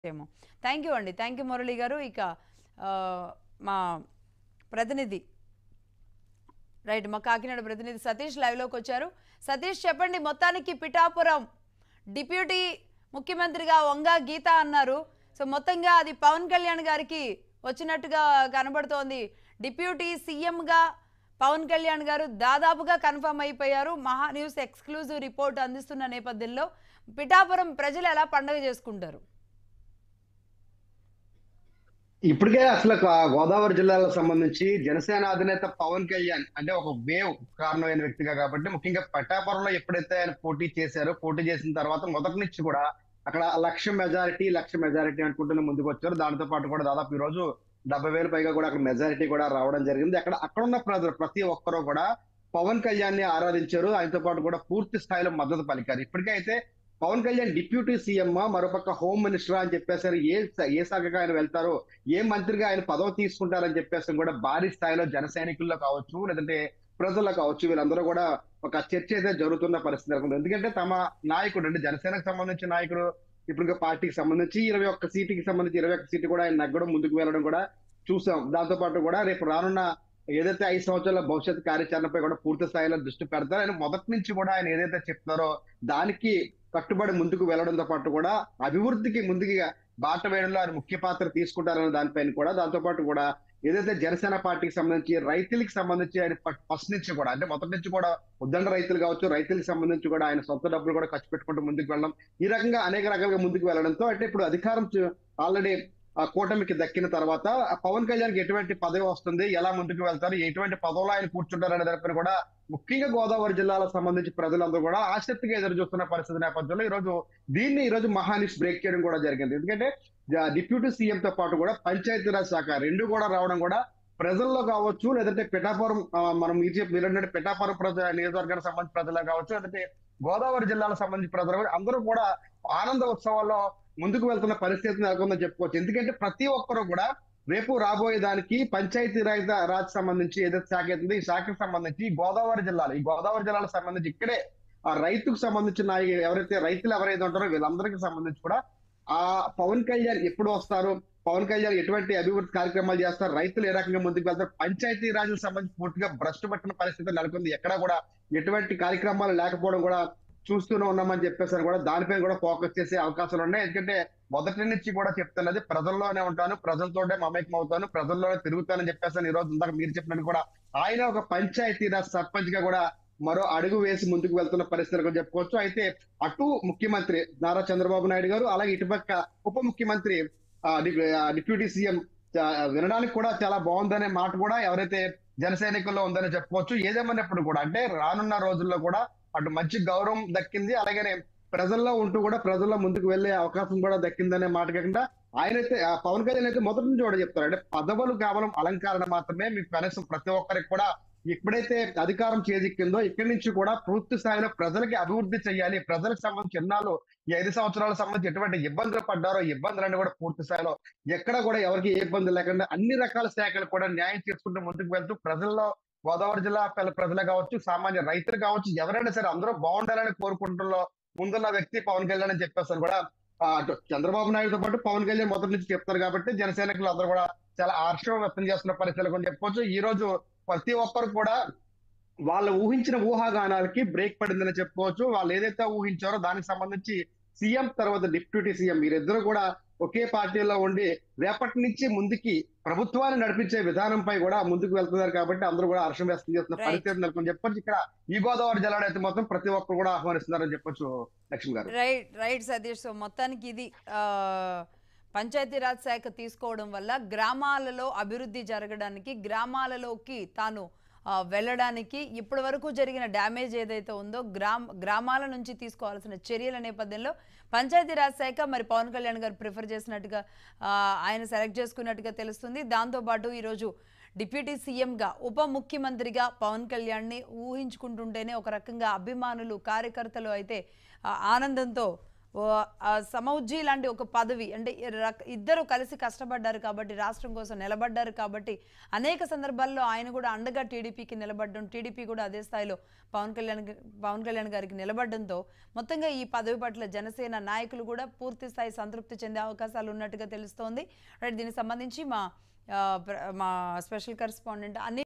ఏమో thank you అండి thank you Murali గారు ఇక ఆ, మా ప్రతినిధి రైట్ మా కాకినాడ ప్రతినిధి సతీష్ లైవ్లోకి వచ్చారు సతీష్ చెప్పండి మొత్తానికి పిఠాపురం డిప్యూటీ ముఖ్యమంత్రిగా వంగా గీత అన్నారు సో మొత్తంగా అది పవన్ కళ్యాణ్ గారికి వచ్చినట్టుగా కనబడుతోంది డిప్యూటీ సీఎంగా పవన్ కళ్యాణ్ గారు దాదాపుగా కన్ఫర్మ్ అయిపోయారు మహా న్యూస్ ఎక్స్క్లూజివ్ రిపోర్ట్ అందిస్తున్న నేపథ్యంలో పిఠాపురం ప్రజలు ఎలా పండగ చేసుకుంటారు ఇప్పటికే అసలు కా- గోదావరి జిల్లాలకు సంబంధించి జనసేన అధినేత పవన్ కళ్యాణ్ అంటే ఒక వేవ్ కారణమైన వ్యక్తిగా కాబట్టి ముఖ్యంగా పట్టాపురంలో ఎప్పుడైతే ఆయన పోటీ చేశారో పోటీ చేసిన తర్వాత మొదటి నుంచి కూడా అక్కడ లక్ష మెజారిటీ లక్ష మెజారిటీ అనుకుంటూనే ముందుకు వచ్చారు దాంతో పాటు కూడా దాదాపు ఈ రోజు డెబ్బై వేల పైగా కూడా అక్కడ మెజారిటీ కూడా రావడం జరిగింది అక్కడ అక్కడ ఉన్న ప్రజలు ప్రతి ఒక్కరూ కూడా పవన్ కళ్యాణ్ ని ఆరాధించారు ఆయనతో పాటు కూడా పూర్తి స్థాయిలో మద్దతు పలికారు ఇప్పటికే అయితే పవన్ కళ్యాణ్ డిప్యూటీ సీఎం మరోపక్క హోమ్ మినిస్టర్ అని చెప్పేసారు ఏ ఏ శాఖగా ఆయన వెళ్తారో ఏ మంత్రిగా ఆయన పదవి తీసుకుంటారని చెప్పేసి కూడా భారీ స్థాయిలో జన సైనికుల్లో కావచ్చు లేదంటే ప్రజల్లో కావచ్చు వీళ్ళందరూ కూడా ఒక చర్చ అయితే జరుగుతున్న పరిస్థితి నెలకొంది ఎందుకంటే తమ నాయకుడు అంటే జనసేనకు సంబంధించిన నాయకుడు ఇప్పుడు ఇంకా పార్టీకి సంబంధించి ఇరవై ఒక్క సీటుకి సంబంధించి ఇరవై ఒక్క సీటు కూడా ఆయన నగ్గడం ముందుకు వెళ్ళడం కూడా చూసాం దాంతో పాటు కూడా రేపు రానున్న ఏదైతే ఐదు సంవత్సరాల భవిష్యత్ కార్యాచరణపై కూడా పూర్తి స్థాయిలో దృష్టి పెడతారో ఆయన మొదటి నుంచి కూడా ఆయన ఏదైతే చెప్తున్నారో దానికి కట్టుబడి ముందుకు వెళ్ళడంతో పాటు కూడా అభివృద్ధికి ముందుగా బాట వేయడంలో ఆయన ముఖ్య పాత్ర తీసుకుంటారనే దానిపైన కూడా దాంతో పాటు కూడా ఏదైతే జనసేన పార్టీకి సంబంధించి రైతులకు సంబంధించి ఆయన ఫ- ఫస్ట్ నుంచి కూడా అంటే మొదటి నుంచి కూడా ఉద్దండ రైతులు కావచ్చు రైతులకు సంబంధించి కూడా ఆయన సొంత డబ్బులు కూడా ఖర్చు పెట్టుకుంటూ ముందుకు వెళ్ళడం ఈ రకంగా అనేక రకాలుగా ముందుకు వెళ్ళడంతో అంటే ఇప్పుడు అధికారం ఆల్రెడీ ఆ కూటమికి దక్కిన తర్వాత ఆ పవన్ కళ్యాణ్కి ఎటువంటి పదవి వస్తుంది ఎలా ముందుకు వెళ్తారు ఎటువంటి పదవులు ఆయన కూర్చుంటారు అనే దానిపైన కూడా ముఖ్యంగా గోదావరి జిల్లాలకు సంబంధించి ప్రజలందరూ కూడా ఆసక్తిగా ఎదురు చూస్తున్న పరిస్థితి నేపథ్యంలో ఈ రోజు దీన్ని ఈ రోజు మహానిష్ బ్రేక్ చేయడం కూడా జరిగింది ఎందుకంటే జ- డిప్యూటీ సీఎం తో పాటు కూడా పంచాయతీరాజ్ శాఖ రెండు కూడా రావడం కూడా ప్రజల్లో కావచ్చు లేదంటే పిఠాపురం ఆ, మనం మీరు చెప్పి మీరు అన్నట్టు పిఠాపురం ప్రజ నియోజకవర్గానికి సంబంధించిన ప్రజలు కావచ్చు లేదంటే గోదావరి జిల్లాలకు సంబంధించిన ప్రజలు కూడా అందరూ కూడా ఆనంద ఉత్సవాల్లో ముందుకు వెళ్తున్న పరిస్థితి నెలకొందని చెప్పుకోవచ్చు ఎందుకంటే ప్రతి ఒక్కరు కూడా రేపు రాబోయే దానికి పంచాయతీ రాజ్ రాజ్ సంబంధించి ఏదైతే శాఖ అవుతుందో ఈ శాఖకు సంబంధించి ఈ గోదావరి జిల్లాలో ఈ గోదావరి జిల్లాలకు సంబంధించి ఇక్కడే ఆ రైతుకు సంబంధించిన నాయ- ఎవరైతే రైతులు ఎవరైతే ఉంటారో వీళ్ళందరికీ సంబంధించి కూడా ఆ పవన్ కళ్యాణ్ ఎప్పుడు వస్తారు పవన్ కళ్యాణ్ ఎటువంటి అభివృద్ధి కార్యక్రమాలు చేస్తారు రైతులు ఏ రకంగా ముందుకు వెళ్తారు పంచాయతీ రాజులకు సంబంధించి పూర్తిగా భ్రష్టు పట్టిన పరిస్థితి నెలకొంది ఎక్కడా కూడా ఎటువంటి కార్యక్రమాలు లేకపోవడం కూడా చూస్తూనే ఉన్నామని చెప్పేసారు కూడా దానిపై కూడా ఫోకస్ చేసే అవకాశాలు ఉన్నాయి ఎందుకంటే మొదటి నుంచి కూడా చెప్తున్నది ప్రజల్లోనే ఉంటాను ప్రజలతోనే మమేకం అవుతాను ప్రజల్లోనే తిరుగుతానని చెప్పేసాను ఈ రోజు ఇందాక మీరు చెప్పినట్టు కూడా ఆయన ఒక పంచాయతీ రాజ్ సర్పంచ్ గా కూడా మరో అడుగు వేసి ముందుకు వెళ్తున్న పరిస్థితులు కూడా చెప్పుకోవచ్చు అయితే అటు ముఖ్యమంత్రి నారా చంద్రబాబు నాయుడు గారు అలాగే ఇటుపక్క ఉప ముఖ్యమంత్రి ఆ, డి- ఆ, డిప్యూటీ సీఎం చా- వినడానికి కూడా చాలా బాగుందనే మాట కూడా ఎవరైతే జన సైనికుల్లో ఉందని చెప్పుకోవచ్చు ఏదేమన్నప్పుడు కూడా అంటే రానున్న రోజుల్లో కూడా అటు మంచి గౌరవం దక్కింది అలాగనే ప్రజల్లో ఉంటూ కూడా ప్రజల్లో ముందుకు వెళ్లే అవకాశం కూడా దక్కిందనే మాట కాకుండా ఆయనైతే ఆ పవన్ కళ్యాణ్ అయితే మొదటి నుంచి కూడా చెప్తారు అంటే పదవులు కేవలం అలంకరణ మాత్రమే మీకు కనీసం ప్రతి ఒక్కరికి కూడా ఎప్పుడైతే అధికారం చేజిక్కిందో ఇక్కడి నుంచి కూడా పూర్తి స్థాయిలో ప్రజలకి అభివృద్ధి చేయాలి ప్రజలకు సంబంధించి ఎన్నాళ్ళు ఈ ఐదు సంవత్సరాల సంబంధించి ఎటువంటి ఇబ్బందులు పడ్డారో ఇబ్బందులన్నీ కూడా పూర్తి స్థాయిలో ఎక్కడ కూడా ఎవరికి ఏ ఇబ్బంది లేకుండా అన్ని రకాల శాఖలు కూడా న్యాయం చేసుకుంటూ ముందుకు వెళ్తూ ప్రజల్లో గోదావరి జిల్లా పిల్ల- ప్రజలు కావచ్చు సామాన్య రైతులు కావచ్చు ఎవరైనా సరే అందరూ బాగుండాలని కోరుకుంటున్న ముందున్న వ్యక్తి పవన్ కళ్యాణ్ అని చెప్పేస్తారు కూడా ఆ, అటు చంద్రబాబు నాయుడుతో పాటు పవన్ కళ్యాణ్ మొదటి నుంచి చెప్తారు కాబట్టి జనసేనకులు అందరూ కూడా చాలా హర్షం వ్యక్తం చేస్తున్న పరిస్థితులు కూడా చెప్పుకోవచ్చు ఈ రోజు ప్రతి ఒక్కరు కూడా వాళ్ళు ఊహించిన ఊహాగానాలకి బ్రేక్ పడిందని చెప్పుకోవచ్చు వాళ్ళు ఏదైతే ఊహించారో దానికి సంబంధించి సీఎం తర్వాత డిప్యూటీ సీఎం మీరిద్దరు కూడా ఒకే పార్టీలో ఉండి రేపటి నుంచి ముందుకి ప్రభుత్వాన్ని నడిపించే విధానంపై కూడా ముందుకు వెళ్తున్నారు కాబట్టి అందరూ కూడా హర్షం వ్యక్తం చేస్తున్న Right. పరిస్థితి నెలకొని చెప్పొచ్చు ఇక్కడ ఈ గోదావరి జిల్లాలో అయితే మొత్తం ప్రతి ఒక్కరు కూడా ఆహ్వానిస్తున్నారని చెప్పొచ్చు లక్ష్మి గారు రైట్ రైట్ సతీష్ సో మొత్తానికి ఇది ఆ, పంచాయతీరాజ్ శాఖ తీసుకోవడం వల్ల గ్రామాలలో అభివృద్ధి జరగడానికి గ్రామాలలోకి తాను ఆ, వెళ్ళడానికి ఇప్పటి వరకు జరిగిన డ్యామేజ్ ఏదైతే ఉందో గ్రామ గ్రామాల నుంచి తీసుకోవాల్సిన చర్యల నేపథ్యంలో పంచాయతీరాజ్ శాఖ మరి పవన్ కళ్యాణ్ గారు ప్రిఫర్ చేసినట్టుగా ఆ, ఆయన సెలెక్ట్ చేసుకున్నట్టుగా తెలుస్తుంది దాంతోపాటు ఈరోజు డిప్యూటీ సీఎంగా ఉప ముఖ్యమంత్రిగా పవన్ కళ్యాణ్ని ఊహించుకుంటుంటేనే ఒక రకంగా అభిమానులు కార్యకర్తలు అయితే ఆ, ఆనందంతో ఓ, ఆ సమౌజ్జీ లాంటి ఒక పదవి అంటే ఈ రక- ఇద్దరు కలిసి కష్టపడ్డారు కాబట్టి రాష్ట్రం కోసం నిలబడ్డారు కాబట్టి అనేక సందర్భాల్లో ఆయన కూడా అండగా టీడీపీకి నిలబడడం టీడీపీ కూడా అదే స్థాయిలో పవన్ కళ్యాణ్ కి- పవన్ కళ్యాణ్ గారికి నిలబడడంతో మొత్తంగా ఈ పదవి పట్ల జనసేన నాయకులు కూడా పూర్తి స్థాయి సంతృప్తి చెందే అవకాశాలు ఉన్నట్టుగా తెలుస్తోంది రైట్ దీనికి సంబంధించి మా ఆ, ప్ర- మా స్పెషల్ కరెస్పాండెంట్ అన్ని